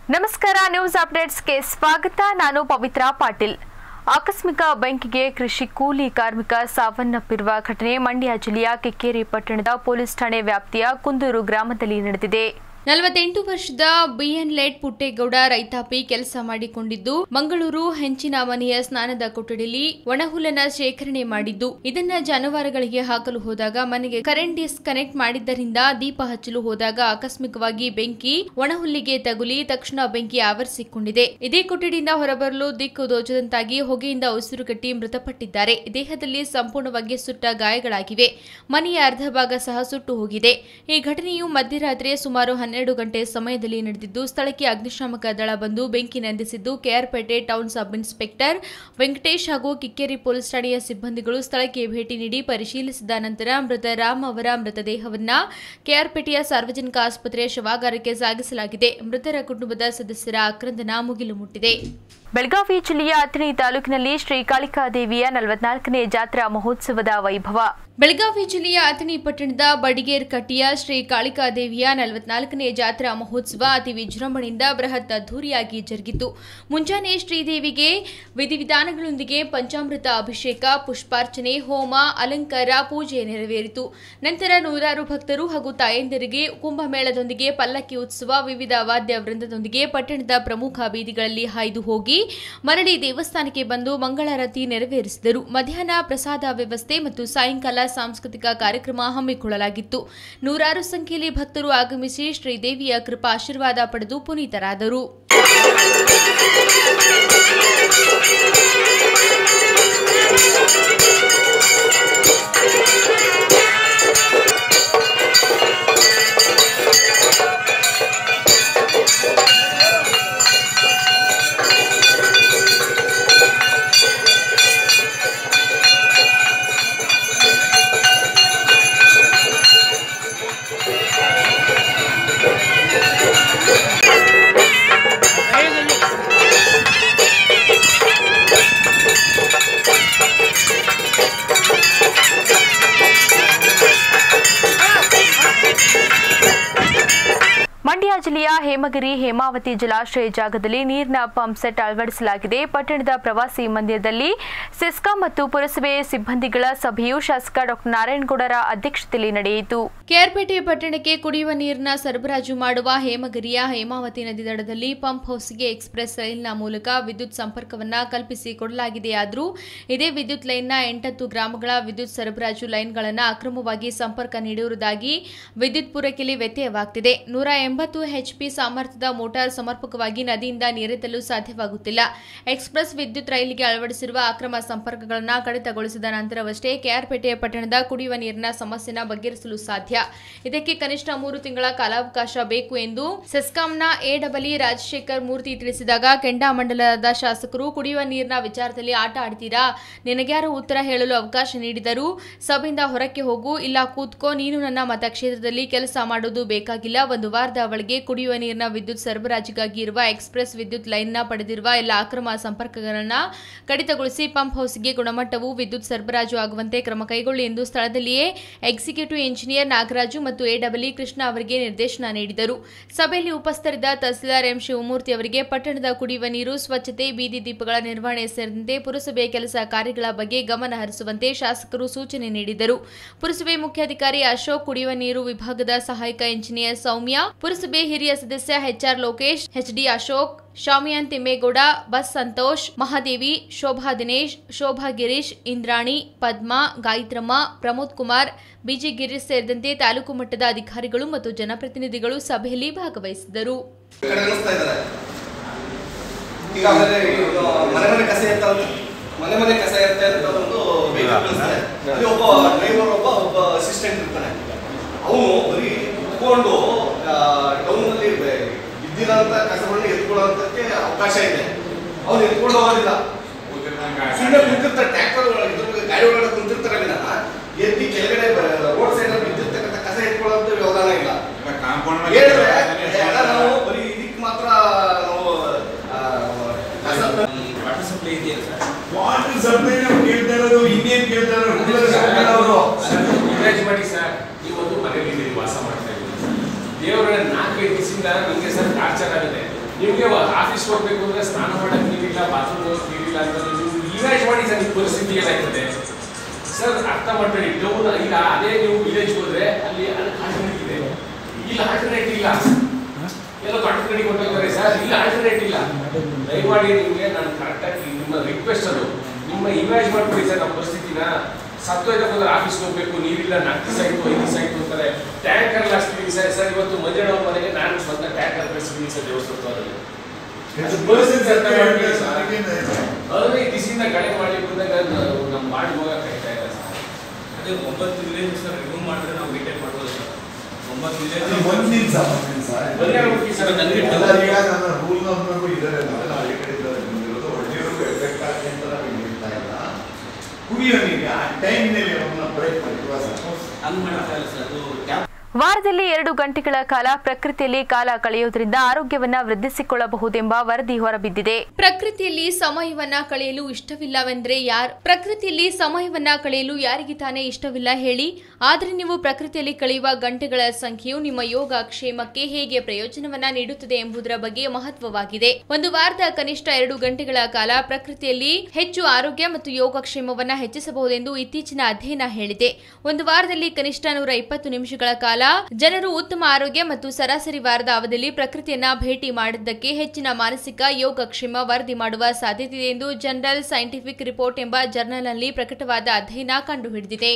ನಮಸ್ಕಾರ ನ್ಯೂಸ್ ಅಪ್ಡೇಟ್ಸ್ಗೆ ಸ್ವಾಗತ ನಾನು ಪವಿತ್ರ ಪಾಟೀಲ್ ಆಕಸ್ಮಿಕ ಬೆಂಕಿಗೆ ಕೃಷಿ ಕೂಲಿ ಕಾರ್ಮಿಕ ಸಾವನ್ನಪ್ಪಿರುವ ಘಟನೆ ಮಂಡ್ಯ ಜಿಲ್ಲೆಯ ಕೆಕ್ಕೇರಿ ಪಟ್ಟಣದ ಪೊಲೀಸ್ ಠಾಣೆ ವ್ಯಾಪ್ತಿಯ ಕುಂದೂರು ಗ್ರಾಮದಲ್ಲಿ ನಡೆದಿದೆ ನಲವತ್ತೆಂಟು ವರ್ಷದ ಬಿಎನ್ ಲೆಟ್ ಪುಟ್ಟೇಗೌಡ ರೈತಾಪಿ ಕೆಲಸ ಮಾಡಿಕೊಂಡಿದ್ದು ಮಂಗಳೂರು ಹೆಂಚಿನ ಮನೆಯ ಸ್ನಾನದ ಕೊಠಡಿಯಲ್ಲಿ ಒಣಹುಲ್ಲನ್ನ ಶೇಖರಣೆ ಮಾಡಿದ್ದು ಇದನ್ನ ಜಾನುವಾರುಗಳಿಗೆ ಹಾಕಲು ಹೋದಾಗ ಮನೆಗೆ ಕರೆಂಟ್ ಡಿಸ್ಕನೆಕ್ಟ್ ಮಾಡಿದ್ದರಿಂದ ದೀಪ ಹಚ್ಚಲು ಹೋದಾಗ ಆಕಸ್ಮಿಕವಾಗಿ ಬೆಂಕಿ ಒಣಹುಲ್ಲಿಗೆ ತಗುಲಿ ತಕ್ಷಣ ಬೆಂಕಿ ಆವರಿಸಿಕೊಂಡಿದೆ ಇದೇ ಕೊಠಡಿಯಿಂದ ಹೊರಬರಲು ದಿಕ್ಕು ದೋಚದಂತಾಗಿ ಹೊಗೆಯಿಂದ ಉಸಿರುಗಟ್ಟಿ ಮೃತಪಟ್ಟಿದ್ದಾರೆ ದೇಹದಲ್ಲಿ ಸಂಪೂರ್ಣವಾಗಿ ಸುಟ್ಟ ಗಾಯಗಳಾಗಿವೆ ಮನೆಯ ಅರ್ಧ ಭಾಗ ಸಹ ಸುಟ್ಟು ಹೋಗಿದೆ ಈ ಘಟನೆಯು ಮಧ್ಯರಾತ್ರಿ ಸುಮಾರು ಹನ್ನೆರಡು ಗಂಟೆ ಸಮಯದಲ್ಲಿ ನಡೆದಿದ್ದು ಸ್ಥಳಕ್ಕೆ ಅಗ್ನಿಶಾಮಕ ದಳ ಬಂದು ಬೆಂಕಿ ನಂದಿಸಿದ್ದು KR Pete town sub inspector Venkatesh ಹಾಗೂ ಕಿಕ್ಕೇರಿ ಪೊಲೀಸ್ ಠಾಣೆಯ ಸಿಬ್ಬಂದಿಗಳು ಸ್ಥಳಕ್ಕೆ ಭೇಟಿ ನೀಡಿ ಪರಿಶೀಲಿಸಿದ ನಂತರ ಮೃತ ರಾಮ್ ಅವರ ಮೃತದೇಹವನ್ನ ಕೆಆರ್ಪೇಟೆಯ ಸಾರ್ವಜನಿಕ ಆಸ್ಪತ್ರೆಯ ಶವಾಗಾರಕ್ಕೆ ಸಾಗಿಸಲಾಗಿದೆ ಮೃತರ ಕುಟುಂಬದ ಸದಸ್ಯರ ಆಕ್ರಂದನ ಮುಗಿಲು ಮುಟ್ಟಿದೆ ಬೆಳಗಾವಿ ಜಿಲ್ಲೆಯ ಅಥಣಿ ತಾಲೂಕಿನಲ್ಲಿ ಶ್ರೀ ಕಾಳಿಕಾದೇವಿಯ ನಲವತ್ನಾಲ್ಕನೇ ಜಾತ್ರಾ ಮಹೋತ್ಸವದ ವೈಭವ ಬೆಳಗಾವಿ ಜಿಲ್ಲೆಯ ಅಥಣಿ ಪಟ್ಟಣದ ಬಡಿಗೇರ್ ಕಟ್ಟಿಯ ಶ್ರೀ ಕಾಳಿಕಾದೇವಿಯ ನಲವತ್ನಾಲ್ಕನೇ ಜಾತ್ರಾ ಮಹೋತ್ಸವ ಅತಿ ವಿಜೃಂಭಣೆಯಿಂದ ಬೃಹತ್ ಅದ್ದೂರಿಯಾಗಿ ಜರುಗಿತು ಮುಂಜಾನೆ ಶ್ರೀದೇವಿಗೆ ವಿಧಿವಿಧಾನಗಳೊಂದಿಗೆ ಪಂಚಾಮೃತ ಅಭಿಷೇಕ ಪುಷ್ಪಾರ್ಚನೆ ಹೋಮ ಅಲಂಕಾರ ಪೂಜೆ ನೆರವೇರಿತು ನಂತರ ನೂರಾರು ಭಕ್ತರು ಹಾಗೂ ತಾಯಂದಿರಿಗೆ ಕುಂಭಮೇಳದೊಂದಿಗೆ ಪಲ್ಲಕ್ಕಿ ಉತ್ಸವ ವಿವಿಧ ವಾದ್ಯ ವೃಂದದೊಂದಿಗೆ ಪಟ್ಟಣದ ಪ್ರಮುಖ ಬೀದಿಗಳಲ್ಲಿ ಹಾಯ್ದು ಹೋಗಿ ಮರಳಿ ದೇವಸ್ಥಾನಕ್ಕೆ ಬಂದು ಮಂಗಳಾರತಿ ನೆರವೇರಿಸಿದರು ಮಧ್ಯಾಹ್ನ ಪ್ರಸಾದ ವ್ಯವಸ್ಥೆ ಮತ್ತು ಸಾಯಂಕಾಲ ಸಾಂಸ್ಕೃತಿಕ ಕಾರ್ಯಕ್ರಮ ಹಮ್ಮಿಕೊಳ್ಳಲಾಗಿತ್ತು ನೂರಾರು ಸಂಖ್ಯೆಯಲ್ಲಿ ಭಕ್ತರು ಆಗಮಿಸಿ ಶ್ರೀದೇವಿಯ ಕೃಪಾ ಆಶೀರ್ವಾದ ಪಡೆದು ಪುನೀತರಾದರು ಮಂಡ್ಯ ಜಿಲ್ಲೆಯ ಹೇಮಗಿರಿ ಹೇಮಾವತಿ ಜಲಾಶಯ ಜಾಗದಲ್ಲಿ ನೀರಿನ ಪಂಪ್ ಸೆಟ್ ಅಳವಡಿಸಲಾಗಿದೆ ಪಟ್ಟಣದ ಪ್ರವಾಸಿ ಮಂದಿರದಲ್ಲಿ ಸಿಸ್ಕಾ ಮತ್ತು ಪುರಸಭೆ ಸಿಬ್ಬಂದಿಗಳ ಸಭೆಯು ಶಾಸಕ ಡಾ ನಾರಾಯಣಗೌಡರ ಅಧ್ಯಕ್ಷತೆಯಲ್ಲಿ ನಡೆಯಿತು ಕೆಆರ್ಪೇಟೆ ಪಟ್ಟಣಕ್ಕೆ ಕುಡಿಯುವ ನೀರಿನ ಸರಬರಾಜು ಮಾಡುವ ಹೇಮಗಿರಿಯ ಹೇಮಾವತಿ ನದಿ ದಡದಲ್ಲಿ ಪಂಪ್ ಹೌಸ್ಗೆ ಎಕ್ಸ್ಪ್ರೆಸ್ ರೈಲಿನ ಮೂಲಕ ವಿದ್ಯುತ್ ಸಂಪರ್ಕವನ್ನ ಕಲ್ಪಿಸಿಕೊಡಲಾಗಿದೆಯಾದರೂ ಇದೇ ವಿದ್ಯುತ್ ಲೈನ್ನ ಎಂಟತ್ತು ಗ್ರಾಮಗಳ ವಿದ್ಯುತ್ ಸರಬರಾಜು ಲೈನ್ಗಳನ್ನು ಅಕ್ರಮವಾಗಿ ಸಂಪರ್ಕ ನೀಡಿರುವುದಾಗಿ ವಿದ್ಯುತ್ ಪೂರೈಕೆಯಲ್ಲಿ ವ್ಯತ್ಯಯವಾಗ್ತಿದೆ ನೂರ ಎಂಬತ್ತು ಎಚ್ಪಿ ಸಾಮರ್ಥ್ಯದ ಮೋಟಾರ್ ಸಮರ್ಪಕವಾಗಿ ನದಿಯಿಂದ ನೀರೆತ್ತಲು ಸಾಧ್ಯವಾಗುತ್ತಿಲ್ಲ ಎಕ್ಸ್ಪ್ರೆಸ್ ವಿದ್ಯುತ್ ರೈಲಿಗೆ ಅಳವಡಿಸಿರುವ ಅಕ್ರಮ ಸಂಪರ್ಕಗಳನ್ನು ಕಡಿತಗೊಳಿಸಿದ ನಂತರವಷ್ಟೇ ಕೆಆರ್ಪೇಟೆ ಪಟ್ಟಣದ ಕುಡಿಯುವ ನೀರಿನ ಸಮಸ್ಯೆನ ಬಗೆಹರಿಸಲು ಸಾಧ್ಯ ಇದಕ್ಕೆ ಕನಿಷ್ಠ ಮೂರು ತಿಂಗಳ ಕಾಲಾವಕಾಶ ಬೇಕು ಎಂದು ಸೆಸ್ಕಾಂನ ಎಡಬಲಿ ರಾಜಶೇಖರ್ ಮೂರ್ತಿ ತಿಳಿಸಿದಾಗ ಕೆಂಡಾಮಂಡಲದ ಶಾಸಕರು ಕುಡಿಯುವ ನೀರಿನ ವಿಚಾರದಲ್ಲಿ ಆಟ ಆಡ್ತೀರಾ ನಿನಗ್ಯಾರು ಉತ್ತರ ಹೇಳಲು ಅವಕಾಶ ನೀಡಿದರು ಸಭೆಯಿಂದ ಹೊರಕ್ಕೆ ಹೋಗು ಇಲ್ಲ ಕೂತ್ಕೋ ನೀನು ನನ್ನ ಮತಕ್ಷೇತ್ರದಲ್ಲಿ ಕೆಲಸ ಮಾಡೋದು ಬೇಕಾಗಿಲ್ಲ ಒಂದು ವಾರದ ಒಳಗೆ ಕುಡಿಯುವ ನೀರಿನ ವಿದ್ಯುತ್ ಸರಬರಾಜಿಗಾಗಿ ಇರುವ ಎಕ್ಸ್ಪ್ರೆಸ್ ವಿದ್ಯುತ್ ಲೈನ್ನ ಪಡೆದಿರುವ ಎಲ್ಲ ಅಕ್ರಮ ಸಂಪರ್ಕಗಳನ್ನು ಕಡಿತಗೊಳಿಸಿ ಪಂಪ್ ಹೌಸ್ಗೆ ಗುಣಮಟ್ಟವು ವಿದ್ಯುತ್ ಸರಬರಾಜು ಆಗುವಂತೆ ಕ್ರಮ ಕೈಗೊಳ್ಳಿ ಎಂದು ಸ್ಥಳದಲ್ಲಿಯೇ ಎಕ್ಸಿಕ್ಯೂಟಿವ್ ಇಂಜಿನಿಯರ್ ನಾಗರಾಜು ಮತ್ತು ಎಡಬ್ಲ್ಯೂ ಕೃಷ್ಣ ಅವರಿಗೆ ನಿರ್ದೇಶನ ನೀಡಿದರು ಸಭೆಯಲ್ಲಿ ಉಪಸ್ಥಿತರಿದ್ದ ತಹಸೀಲ್ದಾರ್ ಎಂ ಶಿವಮೂರ್ತಿ ಅವರಿಗೆ ಪಟ್ಟಣದ ಕುಡಿಯುವ ನೀರು ಸ್ವಚ್ಛತೆ ಬೀದಿ ದೀಪಗಳ ನಿರ್ವಹಣೆ ಸೇರಿದಂತೆ ಪುರಸಭೆಯ ಕೆಲಸ ಕಾರ್ಯಗಳ ಬಗ್ಗೆ ಗಮನ ಹರಿಸುವಂತೆ ಶಾಸಕರು ಸೂಚನೆ ನೀಡಿದರು ಪುರಸಭೆ ಮುಖ್ಯಾಧಿಕಾರಿ ಅಶೋಕ್ ಕುಡಿಯುವ ನೀರು ವಿಭಾಗದ ಸಹಾಯಕ ಇಂಜಿನಿಯರ್ ಸೌಮ್ಯ ಪುರಸಭೆ ಹಿರಿಯ ಸದಸ್ಯ ಎಚ್ಆರ್ ಲೋಕೇಶ್ ಎಚ್ಡಿ ಅಶೋಕ್ ಶಾಮಿಯಾನ್ ತಿಮ್ಮೇಗೌಡ ಬಸ್ ಸಂತೋಷ್ ಮಹಾದೇವಿ ಶೋಭಾ ದಿನೇಶ್ ಶೋಭಾ ಗಿರೀಶ್ ಇಂದ್ರಾಣಿ ಪದ್ಮಾ ಗಾಯತ್ರಮ್ಮ ಪ್ರಮೋದ್ ಕುಮಾರ್ ಬಿಜಿ ಗಿರೀಶ್ ಸೇರಿದಂತೆ ತಾಲೂಕು ಮಟ್ಟದ ಅಧಿಕಾರಿಗಳು ಮತ್ತು ಜನಪ್ರತಿನಿಧಿಗಳು ಸಭೆಯಲ್ಲಿ ಭಾಗವಹಿಸಿದರು ಈ ಕಡೆ ನಡೆಸ್ತಾ ಇದ್ದಾರೆ ಈಗ ಆಮೇಲೆ ಇದು ಮನೆ ಮನೆ ಕಸ ಎತ್ತಲ್ಲ ಮನೆ ಮನೆ ಕಸ ಎತ್ತ ಅಂತ ಒಂದು ವೆಹಿಕಲ್ ಕಳಿಸ್ತಾರೆ ಅಲ್ಲಿ ಒಬ್ಬ ಡ್ರೈವರ್ ಒಬ್ಬ ಒಬ್ಬ ಅಸಿಸ್ಟೆಂಟ್ ಇರ್ತಾನೆ ಅವನು ಬರೀ ಕುತ್ಕೊಂಡು ಟೌನ್ ಅಲ್ಲಿ ಬಿದ್ದಿರೋಂಥ ಕಸಗಳನ್ನ ಎತ್ಕೊಳ್ಳೋಂಥಕ್ಕೆ ಅವಕಾಶ ಇದೆ ಅವ್ನು ಎತ್ಕೊಂಡು ಹೋಗೋದಿಲ್ಲ ಸುಮ್ಮನೆ ಕುಂತಿರ್ತಾರೆ ಟ್ರ್ಯಾಕ್ಟರ್ ಇದ್ರ ಗಾಡಿ ಒಳಗಡೆ ಕುಂತಿರ್ತಾರೆ ವಿನಃ ಎತ್ತಿ ಕೆಳಗಡೆ ರೋಡ್ ಸೈಡ್ ಅಲ್ಲಿ ಬಿದ್ದಿರ್ತಕ್ಕಂಥ ಕಸ ಎತ್ಕೊಳ್ಳೋಂಥ ವ್ಯವಧಾನ ಇಲ್ಲ ಹೇಳಿದ್ರೆ ಎಲ್ಲ ನಾವು ಬರೀ ಇದಕ್ಕೆ ಮಾತ್ರ ನಾವು ಆ, ಕಸ ವಾಟರ್ ಸಪ್ಲೈ ಇದೆಯಲ್ಲ ಸರ್ ವಾಟರ್ ಸಪ್ಲೈ ನಾವು ಕೇಳ್ತಾ ಇರೋದು ಇನ್ನೇನ್ ಕೇಳ್ತಾ ಇರೋದು ರೂರಲ್ ಸರ್ಕಾರ ಅವರು ಇಮ್ಯಾಜ್ ಮಾಡಿ ಸರ್ ಇವತ್ತು ಮನೇಲಿ ಇದ್ದೀರಿ ವಾಸ ಮಾಡ್ತಾ ಇದ್ದೀರಿ ದೇವರ ನಾಲ್ಕೈದು ದಿವಸದಿಂದ ನನಗೆ ಸರ್ ಟಾರ್ಚರ್ ಆಗಿದೆ ನಿಮಗೆ ಆಫೀಸ್ಗೆ ಹೋಗ್ಬೇಕು ಅಂದ್ರೆ ಸ್ನಾನ ಮಾಡಕ್ಕೆ ನೀರಿಲ್ಲ ಬಾತ್ರೂಮ್ ಹೋಗಕ್ಕೆ ನೀರಿಲ್ಲ ಅಂತ ನೀವು ಇಮ್ಯಾಜ್ ಮಾಡಿ ಸರ್ ಈ ಪರಿಸ್ಥಿತಿ ಏನಾಗ್ತದೆ ಸರ್ ಅರ್ಥ ಮಾಡ್ಬೇಡಿ ಟೌನ್ ಈಗ ಅದೇ ನೀವು ವಿಲೇಜ್ ಹೋದ್ರೆ ಅಲ್ಲಿ ಅದಕ್ಕೆ ಆಲ್ಟರ್ನೇಟ್ ಇದೆ ಇಲ್ಲಿ ಆಲ್ಟರ್ನೇಟ್ ಇಲ್ಲ ಎಲ್ಲ ದೊಡ್ಡ ಕಡೆ ಕೊಟ್ಟಿದ್ದಾರೆ ಸರ್ ಇಲ್ಲಿ ಆಲ್ಟರ್ನೇಟ್ ಇಲ್ಲ ದಯಮಾಡಿ ನಿಮಗೆ ನಾನು ಕರೆಕ್ಟಾಗಿ ನಿಮ್ಮ ರಿಕ್ವೆಸ್ಟ್ ಅದು ನಿಮ್ಮ ಇಮ್ಯಾಜ್ ಮಾಡ್ಬಿಡಿ ಸರ್ ನಮ್ಮ ಪರಿಸ್ಥಿತಿನ ಸತ್ತೋಯ್ತಾ ಬಂದ್ರೆ ಆಫೀಸ್ಗೆ ಹೋಗ್ಬೇಕು ನೀರಿಲ್ಲ ನಾಲ್ಕು ದಿವಸ ಆಯ್ತು ಐದು ದಿವಸ ಆಯ್ತು ಅಂತಾರೆ ಟ್ಯಾಂಕರ್ ಹಾಕ್ಸ್ತೀವಿ ಸರ್ ಸರ್ ಇವತ್ತು ಮಂಜಣ್ಣ ಅವ್ರ ಮನೆಗೆ ನಾನು ಸ್ವಂತ ಟ್ಯಾಂಕರ್ ಕಳಿಸ್ತೀನಿ ಸರ್ ದೇವಸ್ಥಾನದಲ್ಲಿ ಅದು ಪರಿಸ್ಥಿತಿ ಅರ್ಥ ಮಾಡ್ಕೊಳ್ಳಿ ಸರ್ ಅದೇ ದಿಸಿಂದ ಕಡೆ ಮಾಡಿ ಬಂದಾಗ ನಮ್ಮ ಮಾಡಿ ಹೋಗಕ್ಕೆ ಆಗ್ತಾ ಇಲ್ಲ ಸರ್ ಅದೇ ಒಂಬತ್ತು ವಿಲೇಜ್ ಸರ್ ರಿಮೂವ್ ಮಾಡಿದ್ರೆ ನಾವು ರಿಟೈನ್ ಮಾಡ್ಬೋದು ಸರ್ ಒಂಬತ್ತು ವಿಲೇಜ್ ಒಂದ್ ನಿಮಿಷ ಒಂದ್ ನಿಮಿಷ ಬನ್ನಿ ಆಗ್ಬಿಟ್ಟು ಸರ್ ನನಗೆ ಎಲ್ಲ ಈಗ ನನ್ನ ರೂಲ್ ನಂಬರ್ಗೂ ಇದ್ದಾರೆ ನಾವು ಈ ಕಡೆ ಬಂದಿರೋದು ಒಳ್ಳೆಯವ್ರಿಗೂ ಎಫೆಕ್ಟ್ ಆಗುತ್ತೆ ಅಂತ ನಮಗೆ ಹೇಳ್ತಾ ಇಲ್ಲ ಕುಡಿಯೋ ನೀರಿಗೆ ಆ ಟೈಮ್ನಲ್ಲಿ ಅವನ್ನ ಬ್ರೇಕ್ ಮಾಡಿಲ್ವಾ ಸರ್ ಹಂಗ್ ಮಾಡ್ತಾ ಇಲ್ಲ ಸರ್ ಅದು ಟ್ಯಾಪ್ ವಾರದಲ್ಲಿ ಎರಡು ಗಂಟೆಗಳ ಕಾಲ ಪ್ರಕೃತಿಯಲ್ಲಿ ಕಾಲ ಕಳೆಯುವುದರಿಂದ ಆರೋಗ್ಯವನ್ನ ವೃದ್ಧಿಸಿಕೊಳ್ಳಬಹುದೆಂಬ ವರದಿ ಹೊರಬಿದ್ದಿದೆ ಪ್ರಕೃತಿಯಲ್ಲಿ ಸಮಯವನ್ನ ಕಳೆಯಲು ಇಷ್ಟವಿಲ್ಲವೆಂದ್ರೆ ಯಾರ್ ಪ್ರಕೃತಿಯಲ್ಲಿ ಸಮಯವನ್ನ ಕಳೆಯಲು ಯಾರಿಗೆ ತಾನೇ ಇಷ್ಟವಿಲ್ಲ ಹೇಳಿ ಆದರೆ ನೀವು ಪ್ರಕೃತಿಯಲ್ಲಿ ಕಳೆಯುವ ಗಂಟೆಗಳ ಸಂಖ್ಯೆಯು ನಿಮ್ಮ ಯೋಗ ಕ್ಷೇಮಕ್ಕೆ ಹೇಗೆ ಪ್ರಯೋಜನವನ್ನ ನೀಡುತ್ತದೆ ಎಂಬುದರ ಬಗ್ಗೆ ಮಹತ್ವವಾಗಿದೆ ಒಂದು ವಾರದ ಕನಿಷ್ಠ ಎರಡು ಗಂಟೆಗಳ ಕಾಲ ಪ್ರಕೃತಿಯಲ್ಲಿ ಹೆಚ್ಚು ಆರೋಗ್ಯ ಮತ್ತು ಯೋಗಕ್ಷೇಮವನ್ನ ಹೆಚ್ಚಿಸಬಹುದೆಂದು ಇತ್ತೀಚಿನ ಅಧ್ಯಯನ ಹೇಳಿದೆ ಒಂದು ವಾರದಲ್ಲಿ ಕನಿಷ್ಠ ನೂರ ಇಪ್ಪತ್ತು ನಿಮಿಷಗಳ ಕಾಲ ಜನರು ಉತ್ತಮ ಆರೋಗ್ಯ ಮತ್ತು ಸರಾಸರಿ ವಾರದ ಅವಧಿಯಲ್ಲಿ ಪ್ರಕೃತಿಯನ್ನ ಭೇಟಿ ಮಾಡಿದ್ದಕ್ಕೆ ಹೆಚ್ಚಿನ ಮಾನಸಿಕ ಯೋಗಕ್ಷೇಮ ವರದಿ ಮಾಡುವ ಸಾಧ್ಯತೆ ಇದೆ ಎಂದು ಜನರಲ್ ಸೈಂಟಿಫಿಕ್ ರಿಪೋರ್ಟ್ ಎಂಬ ಜರ್ನಲ್ನಲ್ಲಿ ಪ್ರಕಟವಾದ ಅಧ್ಯಯನ ಕಂಡುಹಿಡಿದಿದೆ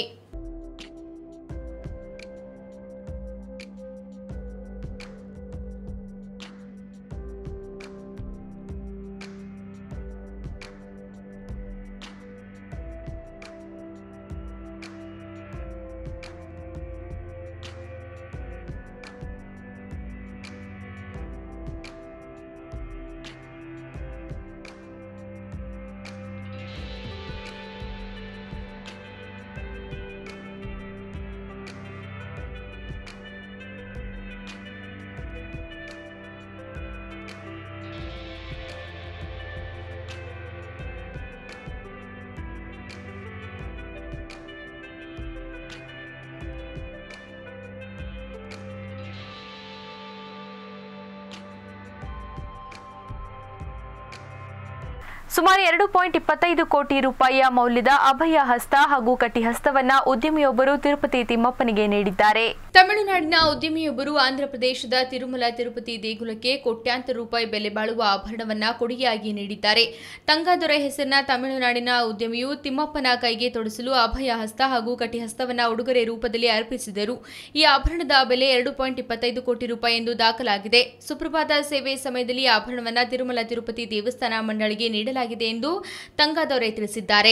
ಸುಮಾರು ಎರಡು ಪಾಯಿಂಟ್ ಇಪ್ಪತ್ತೈದು ಕೋಟಿ ರೂಪಾಯಿಯ ಮೌಲ್ಯದ ಅಭಯ ಹಸ್ತ ಹಾಗೂ ಕಟಿಹಸ್ತವನ್ನ ಉದ್ಯಮಿಯೊಬ್ಬರು ತಿರುಪತಿ ತಿಮ್ಮಪ್ಪನಿಗೆ ನೀಡಿದ್ದಾರೆ ತಮಿಳುನಾಡಿನ ಉದ್ಯಮಿಯೊಬ್ಬರು ಆಂಧ್ರಪ್ರದೇಶದ ತಿರುಮಲ ತಿರುಪತಿ ದೇಗುಲಕ್ಕೆ ಕೋಟ್ಯಾಂತರ ರೂಪಾಯಿ ಬೆಲೆ ಬಾಳುವ ಆಭರಣವನ್ನ ಕೊಡುಗೆಯಾಗಿ ನೀಡಿದ್ದಾರೆ ತಂಗಾದೊರೆ ಹೆಸರಿನ ತಮಿಳುನಾಡಿನ ಉದ್ಯಮಿಯು ತಿಮ್ಮಪ್ಪನ ಕೈಗೆ ತೊಡಿಸಲು ಅಭಯ ಹಸ್ತ ಹಾಗೂ ಕಟಿಹಸ್ತವನ್ನ ಉಡುಗೊರೆ ರೂಪದಲ್ಲಿ ಅರ್ಪಿಸಿದರು ಈ ಆಭರಣದ ಬೆಲೆ ಎರಡು ಪಾಯಿಂಟ್ ಇಪ್ಪತ್ತೈದು ಕೋಟಿ ರೂಪಾಯಿ ಎಂದು ದಾಖಲಾಗಿದೆ ಸುಪ್ರಭಾತ ಸೇವೆ ಸಮಯದಲ್ಲಿ ಈ ಆಭರಣವನ್ನ ತಿರುಮಲ ತಿರುಪತಿ ದೇವಸ್ಥಾನ ಮಂಡಳಿಗೆ ನೀಡಲಾಗಿದೆ ಎಂದು ತಂಗಾದೊರೆ ತಿಳಿಸಿದ್ದಾರೆ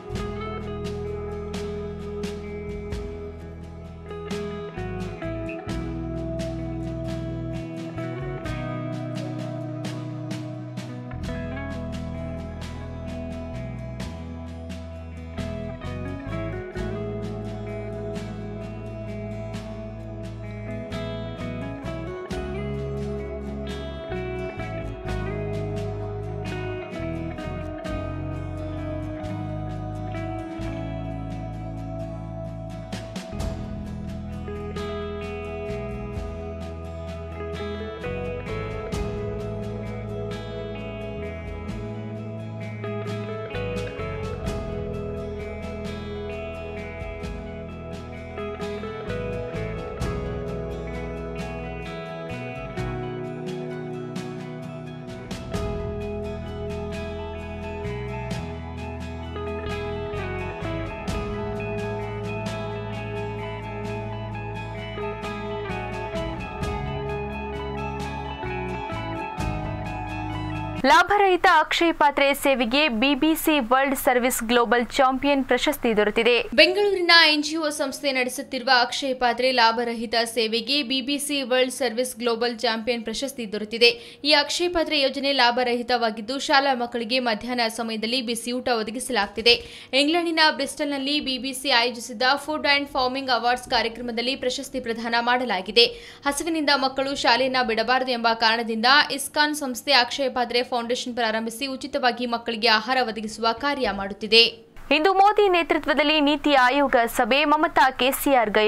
ಲಾಭರಹಿತ ಅಕ್ಷಯ ಪಾತ್ರೆ ಸೇವೆಗೆ BBC world service global champion ಪ್ರಶಸ್ತಿ ದೊರೆತಿದೆ ಬೆಂಗಳೂರಿನ ಎನ್ಜಿಒ ಸಂಸ್ಥೆ ನಡೆಸುತ್ತಿರುವ ಅಕ್ಷಯ ಪಾತ್ರೆ ಲಾಭರಹಿತ ಸೇವೆಗೆ BBC world service global champion ಪ್ರಶಸ್ತಿ ದೊರೆತಿದೆ ಈ ಅಕ್ಷಯ ಪಾತ್ರೆ ಯೋಜನೆ ಲಾಭರಹಿತವಾಗಿದ್ದು ಶಾಲಾ ಮಕ್ಕಳಿಗೆ ಮಧ್ಯಾಹ್ನ ಸಮಯದಲ್ಲಿ ಬಿಸಿಯೂಟ ಒದಗಿಸಲಾಗುತ್ತಿದೆ ಇಂಗ್ಲೆಂಡಿನ ಬ್ರಿಸ್ಟಲ್ನಲ್ಲಿ ಬಿಬಿಸಿ ಆಯೋಜಿಸಿದ್ದ ಫುಡ್ ಅಂಡ್ ಫಾರ್ಮಿಂಗ್ ಅವಾರ್ಡ್ಸ್ ಕಾರ್ಯಕ್ರಮದಲ್ಲಿ ಪ್ರಶಸ್ತಿ ಪ್ರದಾನ ಮಾಡಲಾಗಿದೆ ಹಸಿವಿನಿಂದ ಮಕ್ಕಳು ಶಾಲೆಯನ್ನ ಬಿಡಬಾರದು ಎಂಬ ಕಾರಣದಿಂದ ಇಸ್ಕಾನ್ ಸಂಸ್ಥೆ ಅಕ್ಷಯ ಪಾತ್ರೆ ಫೌಂಡೇಶನ್ ಪ್ರಾರಂಭಿಸಿ ಉಚಿತವಾಗಿ ಮಕ್ಕಳಿಗೆ ಆಹಾರ ಒದಗಿಸುವ ಕಾರ್ಯ ಮಾಡುತ್ತಿದೆ ಇಂದು ಮೋದಿ ನೇತೃತ್ವದಲ್ಲಿ ನೀತಿ ಆಯೋಗ ಸಭೆ ಮಮತಾ ಕೆಸಿಆರ್ ಗೈರು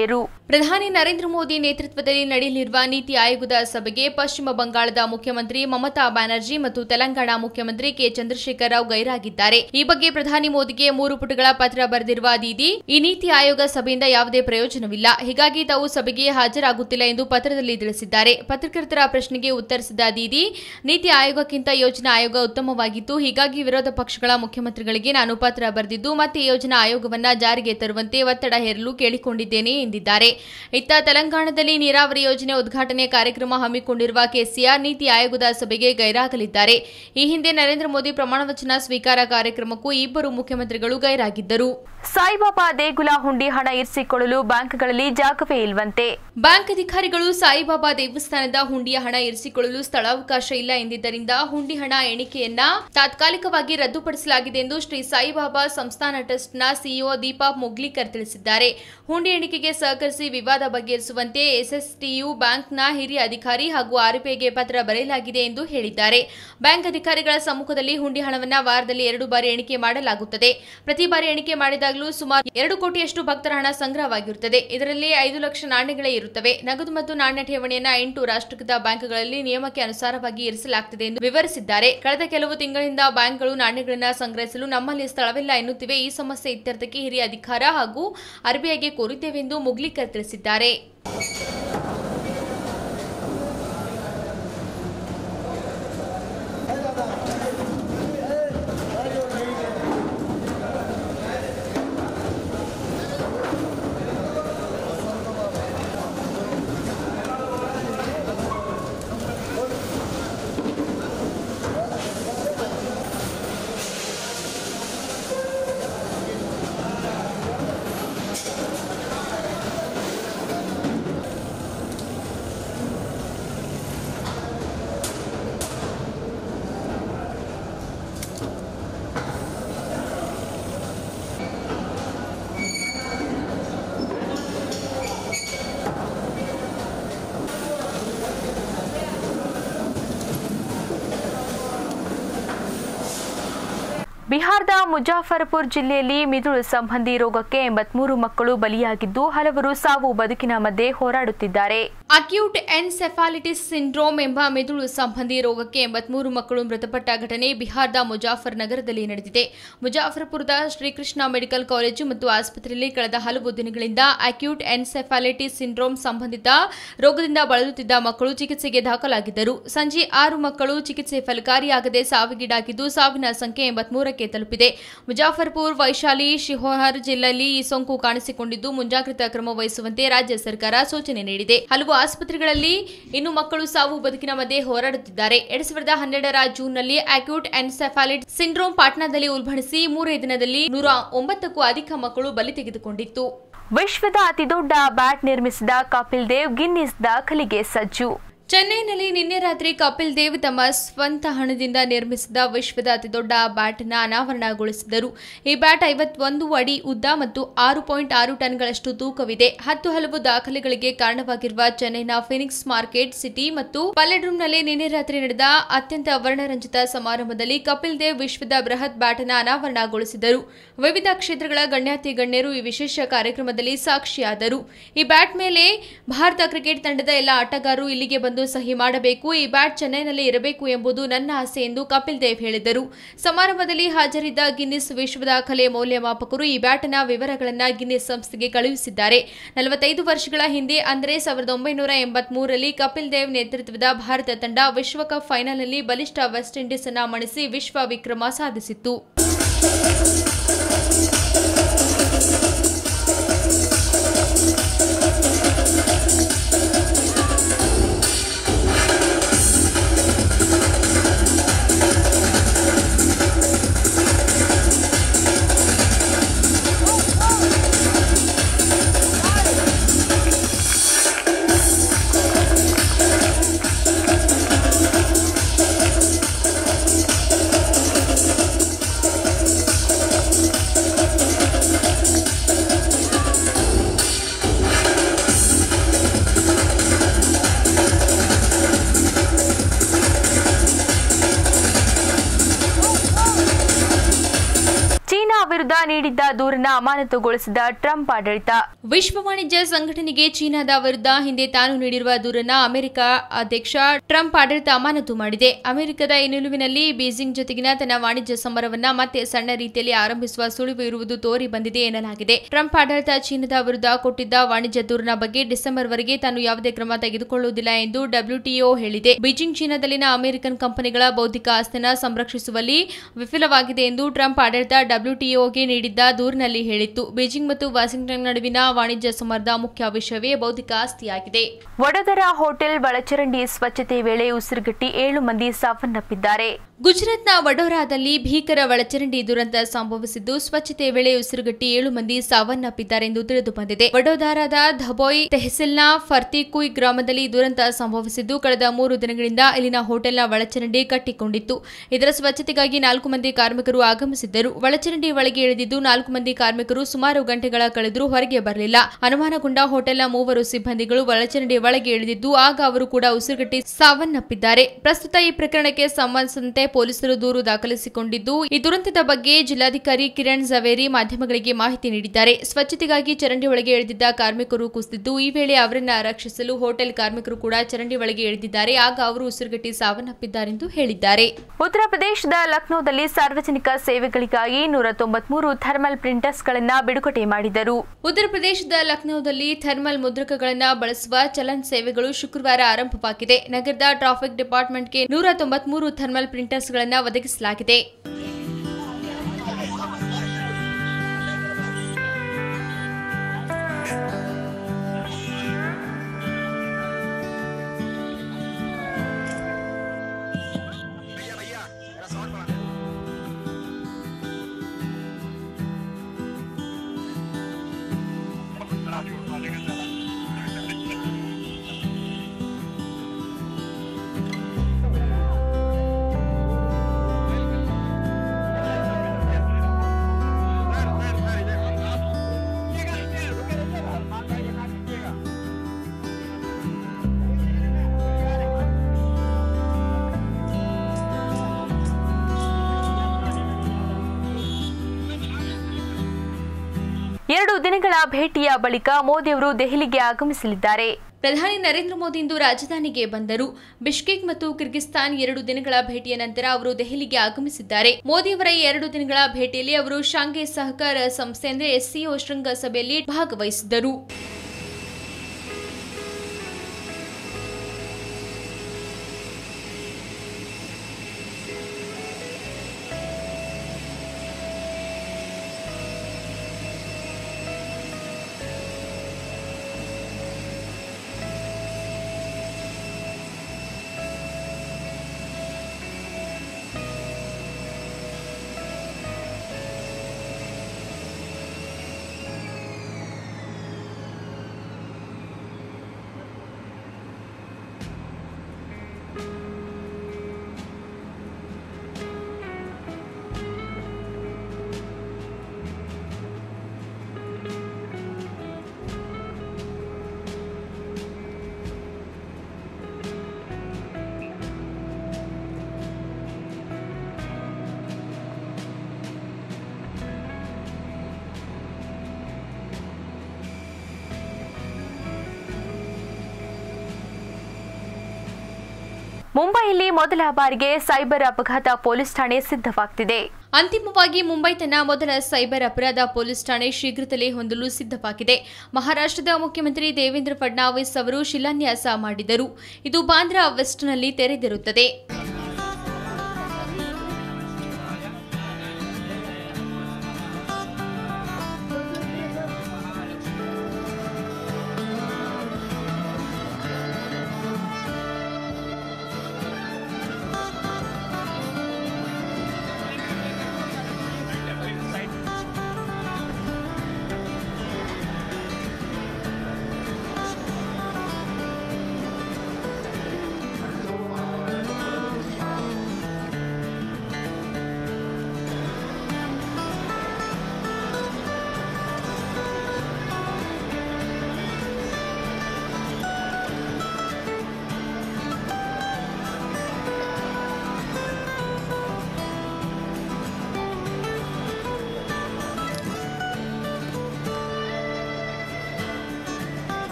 ಪ್ರಧಾನಿ ನರೇಂದ್ರ ಮೋದಿ ನೇತೃತ್ವದಲ್ಲಿ ನಡೆಯಲಿರುವ ನೀತಿ ಆಯೋಗದ ಸಭೆಗೆ ಪಶ್ಚಿಮ ಬಂಗಾಳದ ಮುಖ್ಯಮಂತ್ರಿ ಮಮತಾ ಬ್ಯಾನರ್ಜಿ ಮತ್ತು ತೆಲಂಗಾಣ ಮುಖ್ಯಮಂತ್ರಿ ಕೆ ಚಂದ್ರಶೇಖರ್ ರಾವ್ ಗೈರಾಗಿದ್ದಾರೆ ಈ ಬಗ್ಗೆ ಪ್ರಧಾನಿ ಮೋದಿಗೆ ಮೂರು ಪುಟಗಳ ಪತ್ರ ಬರೆದಿರುವ ದೀದಿ ಈ ನೀತಿ ಆಯೋಗ ಸಭೆಯಿಂದ ಯಾವುದೇ ಪ್ರಯೋಜನವಿಲ್ಲ ಹೀಗಾಗಿ ತಾವು ಸಭೆಗೆ ಹಾಜರಾಗುತ್ತಿಲ್ಲ ಎಂದು ಪತ್ರದಲ್ಲಿ ತಿಳಿಸಿದ್ದಾರೆ ಪತ್ರಕರ್ತರ ಪ್ರಶ್ನೆಗೆ ಉತ್ತರಿಸಿದ ದೀದಿ ನೀತಿ ಆಯೋಗಕ್ಕಿಂತ ಯೋಜನಾ ಆಯೋಗ ಉತ್ತಮವಾಗಿತ್ತು ಹೀಗಾಗಿ ವಿರೋಧ ಪಕ್ಷಗಳ ಮುಖ್ಯಮಂತ್ರಿಗಳಿಗೆ ನಾನು ಪತ್ರ ಬರೆದಿದ್ದು ಮತ್ತೆ ಯೋಜನಾ ಆಯೋಗವನ್ನ ಜಾರಿಗೆ ತರುವಂತೆ ಒತ್ತಡ ಹೇರಲು ಕೇಳಿಕೊಂಡಿದ್ದೇನೆ ಎಂದಿದ್ದಾರೆ ಇತ್ತ ತೆಲಂಗಾಣದಲ್ಲಿ ನೀರಾವರಿ ಯೋಜನೆ ಉದ್ಘಾಟನೆ ಕಾರ್ಯಕ್ರಮ ಹಮ್ಮಿಕೊಂಡಿರುವ ಕೆಸಿಆರ್ ನೀತಿ ಆಯೋಗದ ಸಭೆಗೆ ಗೈರಾಗಲಿದ್ದಾರೆ ಈ ಹಿಂದೆ ನರೇಂದ್ರ ಮೋದಿ ಪ್ರಮಾಣವಚನ ಸ್ವೀಕಾರ ಕಾರ್ಯಕ್ರಮಕ್ಕೂ ಇಬ್ಬರು ಮುಖ್ಯಮಂತ್ರಿಗಳು ಗೈರಾಗಿದ್ದರು ಸಾಯಿಬಾಬಾ ದೇಗುಲ ಹುಂಡಿ ಹಣ ಇರಿಸಿಕೊಳ್ಳಲು ಬ್ಯಾಂಕ್ಗಳಲ್ಲಿ ಜಾಗವೇ ಇಲ್ವಂತೆ ಬ್ಯಾಂಕ್ ಅಧಿಕಾರಿಗಳು ಸಾಯಿಬಾಬಾ ದೇವಸ್ಥಾನದ ಹುಂಡಿಯ ಹಣ ಇರಿಸಿಕೊಳ್ಳಲು ಸ್ಥಳಾವಕಾಶ ಇಲ್ಲ ಎಂದಿದ್ದರಿಂದ ಹುಂಡಿ ಹಣ ಎಣಿಕೆಯನ್ನ ತಾತ್ಕಾಲಿಕವಾಗಿ ರದ್ದುಪಡಿಸಲಾಗಿದೆ ಎಂದು ಶ್ರೀ ಸಾಯಿಬಾಬಾ ಸಂಸ್ಥಾನ ಟ್ರಸ್ಟ್ನ ಸಿಇಒ ದೀಪಾ ಮುಗ್ಲಿಕರ್ ತಿಳಿಸಿದ್ದಾರೆ ಹುಂಡಿ ಎಣಿಕೆಗೆ ಸಹಕರಿಸಿ ವಿವಾದ ಬಗೆಹರಿಸುವಂತೆ ಎಸ್ಎಸ್ಟಿಯು ಬ್ಯಾಂಕ್ನ ಹಿರಿಯ ಅಧಿಕಾರಿ ಹಾಗೂ ಆರ್ಬಿಐಗೆ ಪತ್ರ ಬರೆಯಲಾಗಿದೆ ಎಂದು ಹೇಳಿದ್ದಾರೆ ಬ್ಯಾಂಕ್ ಅಧಿಕಾರಿಗಳ ಸಮ್ಮುಖದಲ್ಲಿ ಹುಂಡಿ ಹಣವನ್ನ ವಾರದಲ್ಲಿ ಎರಡು ಬಾರಿ ಎಣಿಕೆ ಮಾಡಲಾಗುತ್ತದೆ ಪ್ರತಿ ಬಾರಿ ಎಣಿಕೆ ಮಾಡಿದಾಗಲೂ ಸುಮಾರು ಎರಡು ಕೋಟಿಯಷ್ಟು ಭಕ್ತರ ಹಣ ಸಂಗ್ರಹವಾಗಿರುತ್ತದೆ ಇದರಲ್ಲಿ ಐದು ಲಕ್ಷ ನಾಣ್ಯಗಳೇ ಇರುತ್ತವೆ ನಗದು ಮತ್ತು ನಾಣ್ಯ ಠೇವಣಿಯನ್ನ ಎಂಟು ರಾಷ್ಟ್ರೀಕೃತ ಬ್ಯಾಂಕ್ಗಳಲ್ಲಿ ನಿಯಮಕ್ಕೆ ಅನುಸಾರವಾಗಿ ಇರಿಸಲಾಗುತ್ತದೆ ಎಂದು ವಿವರಿಸಿದ್ದಾರೆ ಕಳೆದ ಕೆಲವು ತಿಂಗಳಿಂದ ಬ್ಯಾಂಕ್ಗಳು ನಾಣ್ಯಗಳನ್ನು ಸಂಗ್ರಹಿಸಲು ನಮ್ಮಲ್ಲಿ ಸ್ಥಳವಿಲ್ಲ ಎನ್ನುತ್ತಿವೆ ಈ ಸಮಸ್ಯೆ ಇತ್ಯರ್ಥಕ್ಕೆ ಹಿರಿಯ ಅಧಿಕಾರ ಹಾಗೂ ಆರ್ಬಿಐಗೆ ಕೋರಿದ್ದೇವೆ ಎಂದು ಮುಗ್ಲಿಕರ್ ತಿಳಿಸಿದ್ದಾರೆ ಬಿಹಾರದ ಮುಜಾಫರ್ಪುರ್ ಜಿಲ್ಲೆಯಲ್ಲಿ ಮಿದುಳು ಸಂಬಂಧಿ ರೋಗಕ್ಕೆ ಎಂಬತ್ಮೂರು ಮಕ್ಕಳು ಬಲಿಯಾಗಿದ್ದು ಹಲವರು ಸಾವು ಬದುಕಿನ ಮಧ್ಯೆ ಹೋರಾಡುತ್ತಿದ್ದಾರೆ ಅಕ್ಯೂಟ್ ಎನ್ಸೆಫಾಲಿಟಿಸ್ ಸಿಂಡ್ರೋಮ್ ಎಂಬ ಮಿದುಳು ಸಂಬಂಧಿ ರೋಗಕ್ಕೆ ಎಂಬತ್ಮೂರು ಮಕ್ಕಳು ಮೃತಪಟ್ಟ ಘಟನೆ ಬಿಹಾರದ ಮುಜಾಫರ್ ನಗರದಲ್ಲಿ ನಡೆದಿದೆ ಮುಜಾಫರ್ಪುರದ ಶ್ರೀಕೃಷ್ಣ ಮೆಡಿಕಲ್ ಕಾಲೇಜು ಮತ್ತು ಆಸ್ಪತ್ರೆಯಲ್ಲಿ ಕಳೆದ ಹಲವು ದಿನಗಳಿಂದ ಅಕ್ಯೂಟ್ ಎನ್ಸೆಫಾಲಿಟಿಸ್ ಸಿಂಡ್ರೋಮ್ ಸಂಬಂಧಿತ ರೋಗದಿಂದ ಬಳಲುತ್ತಿದ್ದ ಮಕ್ಕಳು ಚಿಕಿತ್ಸೆಗೆ ದಾಖಲಾಗಿದ್ದರು ಸಂಜೆ ಆರು ಮಕ್ಕಳು ಚಿಕಿತ್ಸೆ ಫಲಕಾರಿಯಾಗದೆ ಸಾವಿಗೀಡಾಗಿದ್ದು ಸಾವಿನ ಸಂಖ್ಯೆ ಎಂಬತ್ಮೂರಕ್ಕೆ ತಲುಪಿದೆ ಮುಜಾಫರ್ಪುರ್ ವೈಶಾಲಿ ಶಿವಹರ್ ಜಿಲ್ಲೆಯಲ್ಲಿ ಈ ಸೋಂಕು ಕಾಣಿಸಿಕೊಂಡಿದ್ದು ಮುಂಜಾಗ್ರತಾ ಕ್ರಮ ವಹಿಸುವಂತೆ ರಾಜ್ಯ ಸರ್ಕಾರ ಸೂಚನೆ ನೀಡಿದೆ ಹಲವು ಆಸ್ಪತ್ರೆಗಳಲ್ಲಿ ಇನ್ನು ಮಕ್ಕಳು ಸಾವು ಬದುಕಿನ ಮಧ್ಯೆ ಹೋರಾಡುತ್ತಿದ್ದಾರೆ ಎರಡ್ ಸಾವಿರದ ಹನ್ನೆರಡರ ಜೂನ್ನಲ್ಲಿ ಅಕ್ಯೂಟ್ ಎನ್ಸೆಫಾಲಿಟ್ ಸಿಂಡ್ರೋಮ್ ಪಾಟ್ನಾದಲ್ಲಿ ಉಲ್ಬಣಿಸಿ ಮೂರೇ ದಿನದಲ್ಲಿ ನೂರ ಒಂಬತ್ತಕ್ಕೂ ಅಧಿಕ ಮಕ್ಕಳು ಬಲಿ ತೆಗೆದುಕೊಂಡಿತ್ತು ವಿಶ್ವದ ಅತಿದೊಡ್ಡ ಬ್ಯಾಟ್ ನಿರ್ಮಿಸಿದ ಕಪಿಲ್ ದೇವ್ ಗಿನ್ನಿಸ್ ದಾಖಲೆಗೆ ಸಜ್ಜು ಚೆನ್ನೈನಲ್ಲಿ ನಿನ್ನೆ ರಾತ್ರಿ ಕಪಿಲ್ ದೇವ್ ತಮ್ಮ ಸ್ವಂತ ಹಣದಿಂದ ನಿರ್ಮಿಸಿದ ವಿಶ್ವದ ಅತಿದೊಡ್ಡ ಬ್ಯಾಟ್ ನ ಅನಾವರಣಗೊಳಿಸಿದರು ಈ ಬ್ಯಾಟ್ ಐವತ್ತೊಂದು ಅಡಿ ಉದ್ದ ಮತ್ತು ಆರು ಪಾಯಿಂಟ್ ಆರು ಟನ್ಗಳಷ್ಟು ತೂಕವಿದೆ ಹತ್ತು ಹಲವು ದಾಖಲೆಗಳಿಗೆ ಕಾರಣವಾಗಿರುವ ಚೆನ್ನೈನ ಫಿನಿಕ್ಸ್ ಮಾರ್ಕೆಟ್ ಸಿಟಿ ಮತ್ತು ಪಲ್ಲೆಡ್ರೂಮ್ನಲ್ಲಿ ನಿನ್ನೆ ರಾತ್ರಿ ನಡೆದ ಅತ್ಯಂತ ವರ್ಣರಂಜಿತ ಸಮಾರಂಭದಲ್ಲಿ ಕಪಿಲ್ ದೇವ್ ವಿಶ್ವದ ಬೃಹತ್ ಬ್ಯಾಟ್ ನ ಅನಾವರಣಗೊಳಿಸಿದರು ವಿವಿಧ ಕ್ಷೇತ್ರಗಳ ಗಣ್ಯಾತಿ ಗಣ್ಯರು ಈ ವಿಶೇಷ ಕಾರ್ಯಕ್ರಮದಲ್ಲಿ ಸಾಕ್ಷಿಯಾದರು ಈ ಬ್ಯಾಟ್ ಮೇಲೆ ಭಾರತ ಕ್ರಿಕೆಟ್ ತಂಡದ ಎಲ್ಲ ಆಟಗಾರರು ಇಲ್ಲಿಗೆ ಬಂದು ಸಹಿ ಮಾಡಬೇಕು ಈ ಬ್ಯಾಟ್ ಚೆನ್ನೈನಲ್ಲಿ ಇರಬೇಕು ಎಂಬುದು ನನ್ನ ಆಸೆ ಎಂದು ಕಪಿಲ್ ದೇವ್ ಹೇಳಿದರು ಸಮಾರಂಭದಲ್ಲಿ ಹಾಜರಿದ್ದ ಗಿನ್ನಿಸ್ ವಿಶ್ವ ದಾಖಲೆ ಮೌಲ್ಯಮಾಪಕರು ಈ ಬ್ಯಾಟ್ನ ವಿವರಗಳನ್ನು ಗಿನ್ನಿಸ್ ಸಂಸ್ಥೆಗೆ ಕಳುಹಿಸಿದ್ದಾರೆ ನಲವತ್ತೈದು ವರ್ಷಗಳ ಹಿಂದೆ ಅಂದರೆ ಸಾವಿರದ ಒಂಬೈನೂರ ಎಂಬತ್ಮೂರರಲ್ಲಿ ಕಪಿಲ್ ದೇವ್ ನೇತೃತ್ವದ ಭಾರತ ತಂಡ ವಿಶ್ವಕಪ್ ಫೈನಲ್ನಲ್ಲಿ ಬಲಿಷ್ಠ ವೆಸ್ಟ್ ಇಂಡೀಸ್ ಅನ್ನ ಮಣಿಸಿ ವಿಶ್ವ ವಿಕ್ರಮ ಸಾಧಿಸಿತ್ತು ವಿರುದ್ಧ ನೀಡಿದ್ದ ದೂರನ್ನ ಅಮಾನತುಗೊಳಿಸಿದ ಟ್ರಂಪ್ ಆಡಳಿತ ವಿಶ್ವ ವಾಣಿಜ್ಯ ಸಂಘಟನೆಗೆ ಚೀನಾದ ವಿರುದ್ಧ ಹಿಂದೆ ತಾನು ನೀಡಿರುವ ದೂರನ್ನ ಅಮೆರಿಕ ಅಧ್ಯಕ್ಷ ಟ್ರಂಪ್ ಆಡಳಿತ ಅಮಾನತು ಮಾಡಿದೆ ಅಮೆರಿಕದ ಈ ನಿಲುವಿನಲ್ಲಿ ಬೀಜಿಂಗ್ ಜೊತೆಗಿನ ತನ್ನ ವಾಣಿಜ್ಯ ಸಮರವನ್ನ ಮತ್ತೆ ಸಣ್ಣ ರೀತಿಯಲ್ಲಿ ಆರಂಭಿಸುವ ಸುಳಿವು ಇರುವುದು ತೋರಿ ಬಂದಿದೆ ಎನ್ನಲಾಗಿದೆ ಟ್ರಂಪ್ ಆಡಳಿತ ಚೀನಾದ ವಿರುದ್ಧ ಕೊಟ್ಟಿದ್ದ ವಾಣಿಜ್ಯ ದೂರಿನ ಬಗ್ಗೆ ಡಿಸೆಂಬರ್ ವರೆಗೆ ತಾನು ಯಾವುದೇ ಕ್ರಮ ತೆಗೆದುಕೊಳ್ಳುವುದಿಲ್ಲ ಎಂದು ಡಬ್ಲ್ಯೂಟಿಒ ಹೇಳಿದೆ ಬೀಜಿಂಗ್ ಚೀನಾದಲ್ಲಿನ ಅಮೆರಿಕನ್ ಕಂಪನಿಗಳ ಬೌದ್ಧಿಕ ಆಸ್ತಿನ ಸಂರಕ್ಷಿಸುವಲ್ಲಿ ವಿಫಲವಾಗಿದೆ ಎಂದು ಟ್ರಂಪ್ ಆಡಳಿತ ಡಬ್ಲ್ಯೂಟಿಒಗೆ ನೀಡಿದ್ದ ದೂರಿನಲ್ಲಿ ಹೇಳಿತ್ತು ಬೀಜಿಂಗ್ ಮತ್ತು ವಾಷಿಂಗ್ಟನ್ ನಡುವಿನ ವಾಣಿಜ್ಯ ಸಮರದ ಮುಖ್ಯ ವಿಷಯವೇ ಬೌದ್ಧಿಕ ಆಸ್ತಿಯಾಗಿದೆ ವಡೋದರ ಹೋಟೆಲ್ ಒಳಚರಂಡಿ ಸ್ವಚ್ಛತೆ ವೇಳೆ ಉಸಿರುಗಟ್ಟಿ ಏಳು ಮಂದಿ ಸಾವನ್ನಪ್ಪಿದ್ದಾರೆ ಗುಜರಾತ್ನ ವಡೋರಾದಲ್ಲಿ ಭೀಕರ ಒಳಚರಂಡಿ ದುರಂತ ಸಂಭವಿಸಿದ್ದು ಸ್ವಚ್ಛತೆ ವೇಳೆ ಉಸಿರುಗಟ್ಟಿ ಏಳು ಮಂದಿ ಸಾವನ್ನಪ್ಪಿದ್ದಾರೆ ಎಂದು ತಿಳಿದು ಬಂದಿದೆ ವಡೋದರಾದ ಧಬೋಯ್ ತೆಹಸಿಲ್ನ ಫರ್ತಿಕುಯ್ ಗ್ರಾಮದಲ್ಲಿ ಈ ದುರಂತ ಸಂಭವಿಸಿದ್ದು ಕಳೆದ ಮೂರು ದಿನಗಳಿಂದ ಇಲ್ಲಿನ ಹೋಟೆಲ್ನ ಒಳಚರಂಡಿ ಕಟ್ಟಿಕೊಂಡಿತ್ತು ಇದರ ಸ್ವಚ್ಛತೆಗಾಗಿ ನಾಲ್ಕು ಮಂದಿ ಕಾರ್ಮಿಕರು ಆಗಮಿಸಿದ್ದರು ಒಳಚರಂಡಿ ಒಳಗೆ ಇಳಿದಿದ್ದು ನಾಲ್ಕು ಮಂದಿ ಕಾರ್ಮಿಕರು ಸುಮಾರು ಗಂಟೆಗಳ ಕಳೆದರೂ ಹೊರಗೆ ಬರಲಿಲ್ಲ ಅನುಮಾನಗೊಂಡ ಹೋಟೆಲ್ನ ಮೂವರು ಸಿಬ್ಬಂದಿಗಳು ಒಳಚರಂಡಿ ಒಳಗೆ ಇಳಿದಿದ್ದು ಆಗ ಅವರು ಕೂಡ ಉಸಿರುಗಟ್ಟಿ ಸಾವನ್ನಪ್ಪಿದ್ದಾರೆ ಪ್ರಸ್ತುತ ಈ ಪ್ರಕರಣಕ್ಕೆ ಸಂಬಂಧಿಸಿದಂತೆ ಪೊಲೀಸರು ದೂರು ದಾಖಲಿಸಿಕೊಂಡಿದ್ದು ಈ ದುರಂತದ ಬಗ್ಗೆ ಜಿಲ್ಲಾಧಿಕಾರಿ ಕಿರಣ್ ಜವೇರಿ ಮಾಧ್ಯಮಗಳಿಗೆ ಮಾಹಿತಿ ನೀಡಿದ್ದಾರೆ ಸ್ವಚ್ಛತೆಗಾಗಿ ಚರಂಡಿ ಒಳಗೆ ಇಳಿದಿದ್ದ ಕಾರ್ಮಿಕರು ಕುಸಿದಿದ್ದು ಈ ವೇಳೆ ಅವರನ್ನ ರಕ್ಷಿಸಲು ಹೋಟೆಲ್ ಕಾರ್ಮಿಕರು ಕೂಡ ಚರಂಡಿ ಒಳಗೆ ಇಳಿದಿದ್ದಾರೆ ಆಗ ಅವರು ಉಸಿರುಗಟ್ಟಿ ಸಾವನ್ನಪ್ಪಿದ್ದಾರೆಂದು ಹೇಳಿದ್ದಾರೆ ಉತ್ತರ ಪ್ರದೇಶದ ಲಕ್ನೋದಲ್ಲಿ ಸಾರ್ವಜನಿಕ ಸೇವೆಗಳಿಗಾಗಿ ನೂರ ತೊಂಬತ್ಮೂರು ಥರ್ಮಲ್ ಪ್ರಿಂಟರ್ಸ್ಗಳನ್ನು ಬಿಡುಗಡೆ ಮಾಡಿದರು ಉತ್ತರ ಪ್ರದೇಶದ ಲಕ್ನೋದಲ್ಲಿ ಥರ್ಮಲ್ ಮುದ್ರಕಗಳನ್ನು ಬಳಸುವ ಚಲನ್ ಸೇವೆಗಳು ಶುಕ್ರವಾರ ಆರಂಭವಾಗಿದೆ ನಗರದ ಟ್ರಾಫಿಕ್ ಡಿಪಾರ್ಟ್ಮೆಂಟ್ಗೆ ನೂರ ತೊಂಬತ್ಮೂರು ಥರ್ಮಲ್ ಪ್ರಿಂಟರ್ಸ್ಗಳನ್ನು ಒದಗಿಸಲಾಗಿದೆ ಎರಡು ದಿನಗಳ ಭೇಟಿಯ ಬಳಿಕ ಮೋದಿಯವರು ದೆಹಲಿಗೆ ಆಗಮಿಸಲಿದ್ದಾರೆ ಪ್ರಧಾನಿ ನರೇಂದ್ರ ಮೋದಿ ಇಂದು ರಾಜಧಾನಿಗೆ ಬಂದರು ಬಿಷ್ಕೇಕ್ ಮತ್ತು ಕಿರ್ಗಿಸ್ತಾನ್ ಎರಡು ದಿನಗಳ ಭೇಟಿಯ ನಂತರ ಅವರು ದೆಹಲಿಗೆ ಆಗಮಿಸಿದ್ದಾರೆ ಮೋದಿಯವರ ಈ ಎರಡು ದಿನಗಳ ಭೇಟಿಯಲ್ಲಿ ಅವರು ಶಾಂಘೈ ಸಹಕಾರ ಸಂಸ್ಥೆ ಅಂದರೆ ಎಸ್ಸಿಒ ಶೃಂಗಸಭೆಯಲ್ಲಿ ಭಾಗವಹಿಸಿದ್ದರು ಮುಂಬೈಯಲ್ಲಿ ಮೊದಲ ಬಾರಿಗೆ ಸೈಬರ್ ಅಪಘಾತ ಪೊಲೀಸ್ ಠಾಣೆ ಸಿದ್ಧವಾಗ್ತಿದೆ ಅಂತಿಮವಾಗಿ ಮುಂಬೈ ತನ್ನ ಮೊದಲ ಸೈಬರ್ ಅಪರಾಧ ಪೊಲೀಸ್ ಠಾಣೆ ಶೀಘ್ರದಲ್ಲೇ ಹೊಂದಲು ಸಿದ್ಧವಾಗಿದೆ ಮಹಾರಾಷ್ಟ್ರದ ಮುಖ್ಯಮಂತ್ರಿ ದೇವೇಂದ್ರ ಫಡ್ನಾವಿಸ್ ಅವರು ಶಿಲಾನ್ಯಾಸ ಮಾಡಿದರು ಇದು ಬಾಂದ್ರಾ ವೆಸ್ಟ್ನಲ್ಲಿ ತೆರೆದಿರುತ್ತದೆ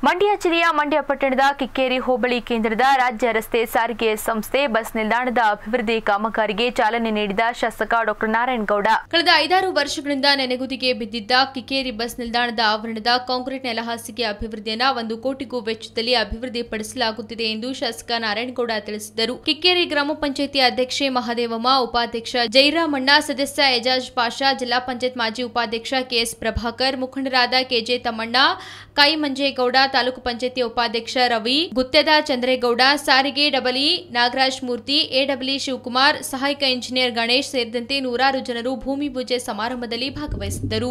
ಮಂಡ್ಯ ಜಿಲ್ಲೆಯ ಮಂಡ್ಯ ಪಟ್ಟಣದ ಕಿಕ್ಕೇರಿ ಹೋಬಳಿ ಕೇಂದ್ರದ ರಾಜ್ಯ ರಸ್ತೆ ಸಾರಿಗೆ ಸಂಸ್ಥೆ ಬಸ್ ನಿಲ್ದಾಣದ ಅಭಿವೃದ್ಧಿ ಕಾಮಗಾರಿಗೆ ಚಾಲನೆ ನೀಡಿದ ಶಾಸಕ ಡಾಕ್ಟರ್ ನಾರಾಯಣಗೌಡ ಕಳೆದ ಐದಾರು ವರ್ಷಗಳಿಂದ ನೆನೆಗುದಿಗೆ ಬಿದ್ದಿದ್ದ ಕಿಕ್ಕೇರಿ ಬಸ್ ನಿಲ್ದಾಣದ ಆವರಣದ ಕಾಂಕ್ರೀಟ್ ನೆಲಹಾಸಿಗೆ ಅಭಿವೃದ್ಧಿಯನ್ನ ಒಂದು ಕೋಟಿಗೂ ವೆಚ್ಚದಲ್ಲಿ ಅಭಿವೃದ್ಧಿಪಡಿಸಲಾಗುತ್ತಿದೆ ಎಂದು ಶಾಸಕ ನಾರಾಯಣಗೌಡ ತಿಳಿಸಿದರು ಕಿಕ್ಕೇರಿ ಗ್ರಾಮ ಪಂಚಾಯಿತಿ ಅಧ್ಯಕ್ಷೆ ಮಹದೇವಮ್ಮ ಉಪಾಧ್ಯಕ್ಷ ಜೈರಾಮಣ್ಣ ಸದಸ್ಯ ಎಜಾಜ್ ಪಾಷಾ ಜಿಲ್ಲಾ ಪಂಚಾಯತ್ ಮಾಜಿ ಉಪಾಧ್ಯಕ್ಷ ಕೆಎಸ್ ಪ್ರಭಾಕರ್ ಮುಖಂಡರಾದ ಕೆಜೆ ತಮ್ಮಣ್ಣ ಕೈ ಮಂಜೇಗೌಡ ತಾಲೂಕು ಪಂಚಾಯತಿ ಉಪಾಧ್ಯಕ್ಷ ರವಿ ಗುತ್ತೆದ ಚಂದ್ರೇಗೌಡ ಸಾರಿಗೆ ಡಬಲಿ ನಾಗರಾಜ್ ಮೂರ್ತಿ ಎಡಬ್ಲ್ಯೂ ಶಿವಕುಮಾರ್ ಸಹಾಯಕ ಇಂಜಿನಿಯರ್ ಗಣೇಶ್ ಸೇರಿದಂತೆ ನೂರಾರು ಜನರು ಭೂಮಿ ಪೂಜೆ ಸಮಾರಂಭದಲ್ಲಿ ಭಾಗವಹಿಸಿದ್ದರು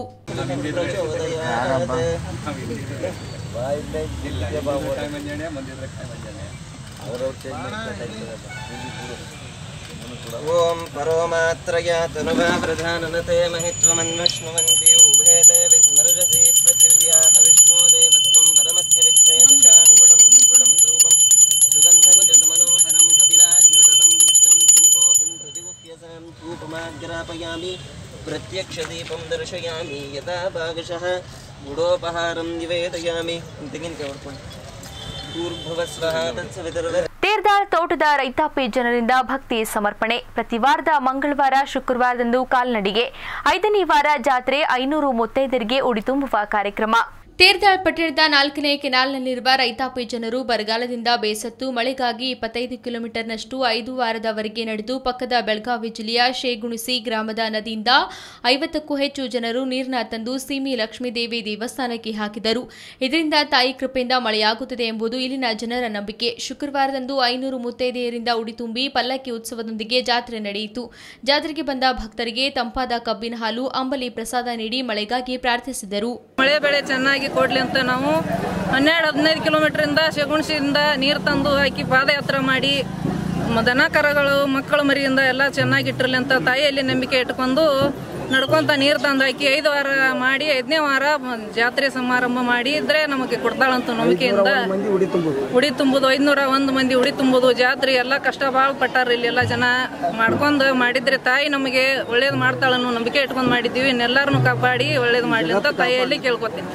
ಓಂ ಪರೋಮಾತ್ರಯ ತನುವಾ ಪ್ರಧಾನನತೆ ಮಹಿತ್ವಮನ್ವಶ್ನುವಂತಿ ಉಭೇ ದೇವಿ ಸ್ಮರಜಸಿ ಪೃಥಿವ್ಯಾ ವಿಷ್ಣೋ ದೇವತ್ವಂ ಪರಮಸ್ಯ ವಿಚ್ಛೇದಶಾಂಗುಳಂ ದ್ವಿಗುಳಂ ಧೂಪಂ ಸುಗಂಧಂ ಜತಮನೋಹರಂ ಕಪಿಲಾಗ್ರತ ಸಂಯುಕ್ತಂ ಧೂಪೋಪಿಂ ಪ್ರತಿಗುಹ್ಯಸಾಂ ಧೂಪಮಾಗ್ರಾಪಯಾಮಿ ಪ್ರತ್ಯಕ್ಷದೀಪಂ ದರ್ಶಯಾಮಿ ಯಥಾ ಭಾಗಶಃ ಗುಡೋಪಹಾರಂ ನಿವೇದಯಾಮಿ ತೆಂಗಿನಕಾಯಿ ಹೊಡ್ಕೊಂಡು ಭೂರ್ಭುವಸ್ವಃ ತತ್ಸವಿತರದ ತೇರ್ದಾಳ್ ತೋಟದ ರೈತಾಪಿ ಜನರಿಂದ ಭಕ್ತಿ ಸಮರ್ಪಣೆ ಪ್ರತಿ ವಾರದ ಮಂಗಳವಾರ ಶುಕ್ರವಾರದಂದು ಕಾಲ್ನಡಿಗೆ ಐದನೇ ವಾರ ಜಾತ್ರೆ ಐನೂರು ಮುತ್ತೈದರಿಗೆ ಉಡಿ ತುಂಬುವ ಕಾರ್ಯಕ್ರಮ ತೇರ್ದಾಳ್ ಪಟ್ಟಣದ ನಾಲ್ಕನೇ ಕೆನಾಲ್ನಲ್ಲಿರುವ ರೈತಾಪಿ ಜನರು ಬರಗಾಲದಿಂದ ಬೇಸತ್ತು ಮಳೆಗಾಗಿ ಇಪ್ಪತ್ತೈದು ಕಿಲೋಮೀಟರ್ನಷ್ಟು ಐದು ವಾರದವರೆಗೆ ನಡೆದು ಪಕ್ಕದ ಬೆಳಗಾವಿ ಜಿಲ್ಲೆಯ ಶೇಗುಣಿಸಿ ಗ್ರಾಮದ ನದಿಯಿಂದ ಐವತ್ತಕ್ಕೂ ಹೆಚ್ಚು ಜನರು ನೀರನ್ನ ತಂದು ಸೀಮಿ ಲಕ್ಷ್ಮೀದೇವಿ ದೇವಸ್ಥಾನಕ್ಕೆ ಹಾಕಿದರು ಇದರಿಂದ ತಾಯಿ ಕೃಪೆಯಿಂದ ಮಳೆಯಾಗುತ್ತದೆ ಎಂಬುದು ಇಲ್ಲಿನ ಜನರ ನಂಬಿಕೆ ಶುಕ್ರವಾರದಂದು ಐನೂರು ಮುತ್ತೈದೆಯರಿಂದ ಉಡಿ ತುಂಬಿ ಪಲ್ಲಕ್ಕಿ ಉತ್ಸವದೊಂದಿಗೆ ಜಾತ್ರೆ ನಡೆಯಿತು ಜಾತ್ರೆಗೆ ಬಂದ ಭಕ್ತರಿಗೆ ತಂಪಾದ ಕಬ್ಬಿನ ಹಾಲು ಅಂಬಲಿ ಪ್ರಸಾದ ನೀಡಿ ಮಳೆಗಾಗಿ ಪ್ರಾರ್ಥಿಸಿದರು ಮಳೆ ಬೆಳೆ ಚೆನ್ನಾಗಿ ಕೊಡ್ಲಿ ಅಂತ ನಾವು ಹನ್ನೆರಡು ಹದಿನೈದು ಕಿಲೋಮೀಟರಿಂದ ಶಗುಣಿಸಿಯಿಂದ ನೀರು ತಂದು ಹಾಕಿ ಪಾದಯಾತ್ರೆ ಮಾಡಿ ಮ- ದನ ಕರಗಳು ಮಕ್ಕಳು ಮರಿಯಿಂದ ಎಲ್ಲ ಚೆನ್ನಾಗಿಟ್ಟಿರಲಿ ಅಂತ ತಾಯಿಯಲ್ಲಿ ನಂಬಿಕೆ ಇಟ್ಕೊಂಡು ನಡ್ಕೊಂತ ನೀರು ತಂದು ಹಾಕಿ ಐದು ವಾರ ಮಾಡಿ ಐದನೇ ವಾರ ಮ- ಜಾತ್ರೆ ಸಮಾರಂಭ ಮಾಡಿ ಇದ್ರೆ ನಮಗೆ ಕೊಡ್ತಾಳಂತ ನಂಬಿಕೆಯಿಂದ ಉಡಿ ತುಂಬುದು ಐದ್ನೂರ ಒಂದು ಮಂದಿ ಉಡಿ ತುಂಬುದು ಜಾತ್ರೆ ಎಲ್ಲ ಕಷ್ಟ ಭಾಳ ಪಟ್ಟಾರ ಇಲ್ಲಿ ಎಲ್ಲ ಜನ ಮಾಡ್ಕೊಂಡು ಮಾಡಿದ್ರೆ ತಾಯಿ ನಮಗೆ ಒಳ್ಳೇದು ಮಾಡ್ತಾಳನ್ನೋ ನಂಬಿಕೆ ಇಟ್ಕೊಂಡು ಮಾಡಿದ್ದೀವಿ ಇನ್ನೆಲ್ಲರನ್ನು ಕಾಪಾಡಿ ಒಳ್ಳೇದು ಮಾಡ್ಲಿ ಅಂತ ತಾಯಿಯಲ್ಲಿ ಕೇಳ್ಕೊತೀನಿ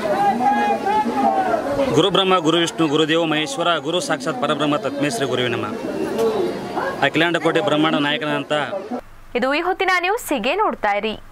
ಗುರು ಬ್ರಹ್ಮ ಗುರು ವಿಷ್ಣು ಗುರುದೇವ ಮಹೇಶ್ವರ ಗುರು ಸಾಕ್ಷಾತ್ ಪರಬ್ರಹ್ಮ ತತ್ಮೇಶ್ವರಿ ಗುರುವಿ ನಮ್ಮ ಅಖಿಲಾಂಡ ಕೋಟೆ ಬ್ರಹ್ಮಾಂಡ ನಾಯಕನಂತ ಇದು ಈ ಹೊತ್ತಿನ ನ್ಯೂಸ್ ಹೀಗೆ ನೋಡ್ತಾ ಇರಿ